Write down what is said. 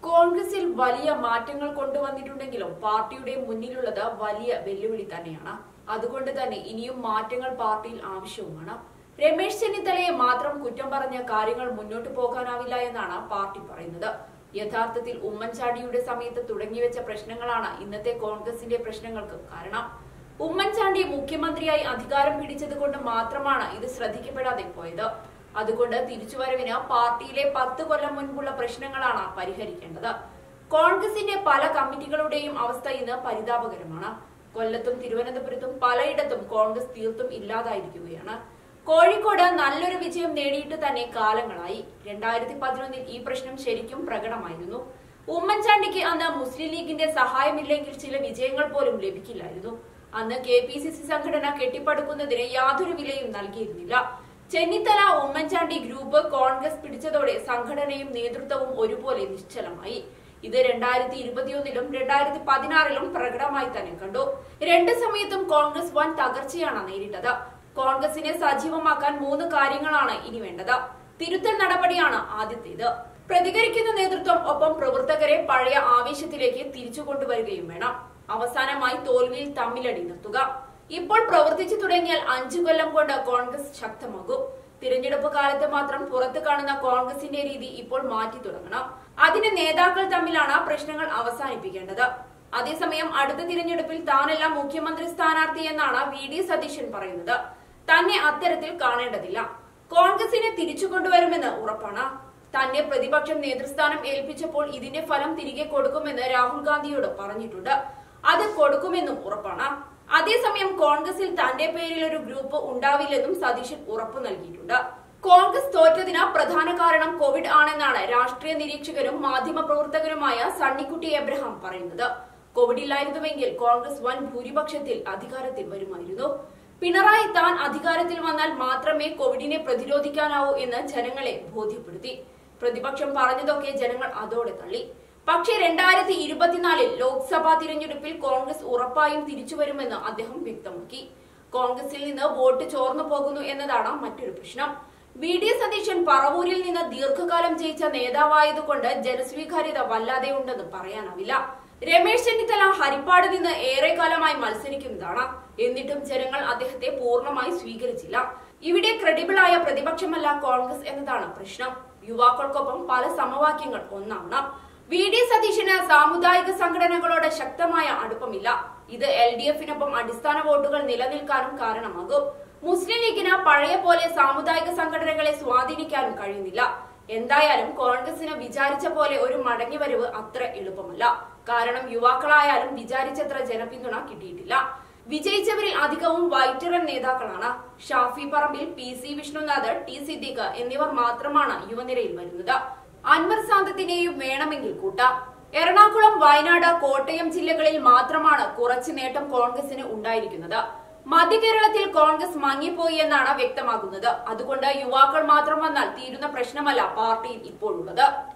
കോൺഗ്രസിൽ വലിയ മാറ്റങ്ങൾ കൊണ്ടുവന്നിട്ടുണ്ടെങ്കിലും പാർട്ടിയുടെ മുന്നിലുള്ളത് വലിയ വെല്ലുവിളി തന്നെയാണ് അതുകൊണ്ട് തന്നെ ഇനിയും മാറ്റങ്ങൾ പാർട്ടിയിൽ ആവശ്യവുമാണ് രമേശ് ചെന്നിത്തലയെ മാത്രം കുറ്റം പറഞ്ഞ കാര്യങ്ങൾ മുന്നോട്ട് പോകാനാവില്ല എന്നാണ് പാർട്ടി പറയുന്നത് യഥാർത്ഥത്തിൽ ഉമ്മൻചാണ്ടിയുടെ സമയത്ത് തുടങ്ങിവെച്ച പ്രശ്നങ്ങളാണ് ഇന്നത്തെ കോൺഗ്രസിന്റെ പ്രശ്നങ്ങൾക്ക് കാരണം ഉമ്മൻചാണ്ടി മുഖ്യമന്ത്രിയായി അധികാരം പിടിച്ചത് കൊണ്ട് മാത്രമാണ് ഇത് ശ്രദ്ധിക്കപ്പെടാതെ പോയത് അതുകൊണ്ട് തിരിച്ചുവരവിന് പാർട്ടിയിലെ പത്ത് കൊല്ലം മുൻപുള്ള പ്രശ്നങ്ങളാണ് പരിഹരിക്കേണ്ടത് കോൺഗ്രസിന്റെ പല കമ്മിറ്റികളുടെയും അവസ്ഥ ഇന്ന് പരിതാപകരമാണ് കൊല്ലത്തും തിരുവനന്തപുരത്തും പലയിടത്തും കോൺഗ്രസ് തീർത്തും ഇല്ലാതായിരിക്കുകയാണ് കോഴിക്കോട് നല്ലൊരു വിജയം നേടിയിട്ട് തന്നെ കാലങ്ങളായി രണ്ടായിരത്തി പതിനൊന്നിൽ ഈ പ്രശ്നം ശരിക്കും പ്രകടമായിരുന്നു ഉമ്മൻചാണ്ടിക്ക് അന്ന് മുസ്ലിം ലീഗിന്റെ സഹായമില്ലെങ്കിൽ ചില വിജയങ്ങൾ പോലും ലഭിക്കില്ലായിരുന്നു അന്ന് കെ പി സി സി സംഘടന കെട്ടിപ്പടുക്കുന്നതിന് യാതൊരു വിലയും നൽകിയിരുന്നില്ല ചെന്നിത്തല ഉമ്മൻചാണ്ടി ഗ്രൂപ്പ് കോൺഗ്രസ് പിടിച്ചതോടെ സംഘടനയും നേതൃത്വവും ഒരുപോലെ നിശ്ചലമായി ഇത് രണ്ടായിരത്തി ഇരുപത്തിയൊന്നിലും രണ്ടായിരത്തി പതിനാറിലും പ്രകടമായി തന്നെ കണ്ടു രണ്ട് സമയത്തും കോൺഗ്രസ് വൻ തകർച്ചയാണ് നേരിട്ടത് കോൺഗ്രസിനെ സജീവമാക്കാൻ മൂന്ന് കാര്യങ്ങളാണ് ഇനി വേണ്ടത് തിരുത്തൽ നടപടിയാണ് ആദ്യത്തേത് പ്രതികരിക്കുന്ന നേതൃത്വം ഒപ്പം പ്രവർത്തകരെ പഴയ ആവേശത്തിലേക്ക് തിരിച്ചു കൊണ്ടുവരികയും വേണം അവസാനമായി തോൽവിയിൽ തമ്മിലടി നിർത്തുക ഇപ്പോൾ പ്രവർത്തിച്ചു തുടങ്ങിയാൽ അഞ്ചു കൊല്ലം കൊണ്ട് കോൺഗ്രസ് ശക്തമാകും തിരഞ്ഞെടുപ്പ് കാലത്ത് മാത്രം പുറത്തു കാണുന്ന കോൺഗ്രസിന്റെ രീതി ഇപ്പോൾ മാറ്റി തുടങ്ങണം അതിന് നേതാക്കൾ തമ്മിലാണ് പ്രശ്നങ്ങൾ അവസാനിപ്പിക്കേണ്ടത് അതേസമയം അടുത്ത തിരഞ്ഞെടുപ്പിൽ താനല്ല മുഖ്യമന്ത്രി സ്ഥാനാർത്ഥി എന്നാണ് വി ഡി സതീശൻ പറയുന്നത് തന്നെ അത്തരത്തിൽ കാണേണ്ടതില്ല കോൺഗ്രസിനെ തിരിച്ചു കൊണ്ടുവരുമെന്ന് ഉറപ്പാണ് തന്നെ പ്രതിപക്ഷം നേതൃസ്ഥാനം ഏൽപ്പിച്ചപ്പോൾ ഇതിന്റെ ഫലം തിരികെ കൊടുക്കുമെന്ന് രാഹുൽ ഗാന്ധിയോട് പറഞ്ഞിട്ടുണ്ട് അത് കൊടുക്കുമെന്നും ഉറപ്പാണ് അതേസമയം കോൺഗ്രസിൽ തന്റെ പേരിൽ ഒരു ഗ്രൂപ്പ് ഉണ്ടാവില്ലെന്നും സതീശൻ ഉറപ്പു നൽകിയിട്ടുണ്ട് കോൺഗ്രസ് തോറ്റതിന് പ്രധാന കാരണം കോവിഡ് ആണെന്നാണ് രാഷ്ട്രീയ നിരീക്ഷകരും മാധ്യമ പ്രവർത്തകരുമായ സണ്ണിക്കുട്ടി എബ്രഹാം പറയുന്നത് കോവിഡ് ഇല്ലായിരുന്നുവെങ്കിൽ കോൺഗ്രസ് വൻ ഭൂരിപക്ഷത്തിൽ അധികാരത്തിൽ വരുമായിരുന്നു പിണറായി താൻ അധികാരത്തിൽ വന്നാൽ മാത്രമേ കോവിഡിനെ പ്രതിരോധിക്കാനാവൂ എന്ന് ജനങ്ങളെ ബോധ്യപ്പെടുത്തി പ്രതിപക്ഷം പറഞ്ഞതൊക്കെ ജനങ്ങൾ അതോടെ തള്ളി പക്ഷേ രണ്ടായിരത്തി ഇരുപത്തിനാലിൽ ലോക്സഭാ തിരഞ്ഞെടുപ്പിൽ കോൺഗ്രസ് ഉറപ്പായും തിരിച്ചുവരുമെന്ന് അദ്ദേഹം വ്യക്തമാക്കി കോൺഗ്രസിൽ നിന്ന് വോട്ട് ചോർന്നു പോകുന്നു എന്നതാണ് മറ്റൊരു പ്രശ്നം വി ഡി സതീശൻ പറവൂരിൽ നിന്ന് ദീർഘകാലം ജയിച്ച നേതാവായതുകൊണ്ട് ജനസ്വീകാര്യത വല്ലാതെ ഉണ്ടെന്ന് പറയാനാവില്ല രമേശ് ചെന്നിത്തല ഹരിപ്പാട് നിന്ന് ഏറെക്കാലമായി മത്സരിക്കുന്നതാണ് എന്നിട്ടും ജനങ്ങൾ അദ്ദേഹത്തെ പൂർണ്ണമായി സ്വീകരിച്ചില്ല ഇവിടെ ക്രെഡിബിൾ ആയ പ്രതിപക്ഷമല്ല കോൺഗ്രസ് എന്നതാണ് പ്രശ്നം യുവാക്കൾക്കൊപ്പം പല സമവാക്യങ്ങൾ ഒന്നാവണം വി ഡി സതീശന് സാമുദായിക സംഘടനകളോട് ശക്തമായ അടുപ്പമില്ല ഇത് എൽ ഡി എഫിനൊപ്പം അടിസ്ഥാന വോട്ടുകൾ നിലനിൽക്കാനും കാരണമാകും മുസ്ലിം ലീഗിന് പഴയ പോലെ സാമുദായിക സംഘടനകളെ സ്വാധീനിക്കാനും കഴിയുന്നില്ല എന്തായാലും കോൺഗ്രസിന് വിചാരിച്ച പോലെ ഒരു മടങ്ങിവരവ് അത്ര എളുപ്പമല്ല കാരണം യുവാക്കളായാലും വിചാരിച്ചത്ര ജനപിന്തുണ കിട്ടിയിട്ടില്ല വിജയിച്ചവരിൽ അധികവും വൈറ്ററൻ നേതാക്കളാണ് Shafi Parambil P C Vishnunadh T Siddique എന്നിവർ മാത്രമാണ് യുവനിരയിൽ വരുന്നത് അൻവർ സാന്തത്തിനെയും വേണമെങ്കിൽ കൂട്ടാം എറണാകുളം വയനാട് കോട്ടയം ജില്ലകളിൽ മാത്രമാണ് കുറച്ച് നേട്ടം കോൺഗ്രസിന് ഉണ്ടായിരിക്കുന്നത് മധ്യകേരളത്തിൽ കോൺഗ്രസ് മങ്ങിപ്പോയി എന്നാണ് വ്യക്തമാകുന്നത് അതുകൊണ്ട് യുവാക്കൾ മാത്രം വന്നാൽ തീരുന്ന പ്രശ്നമല്ല പാർട്ടിയിൽ ഇപ്പോൾ ഉള്ളത്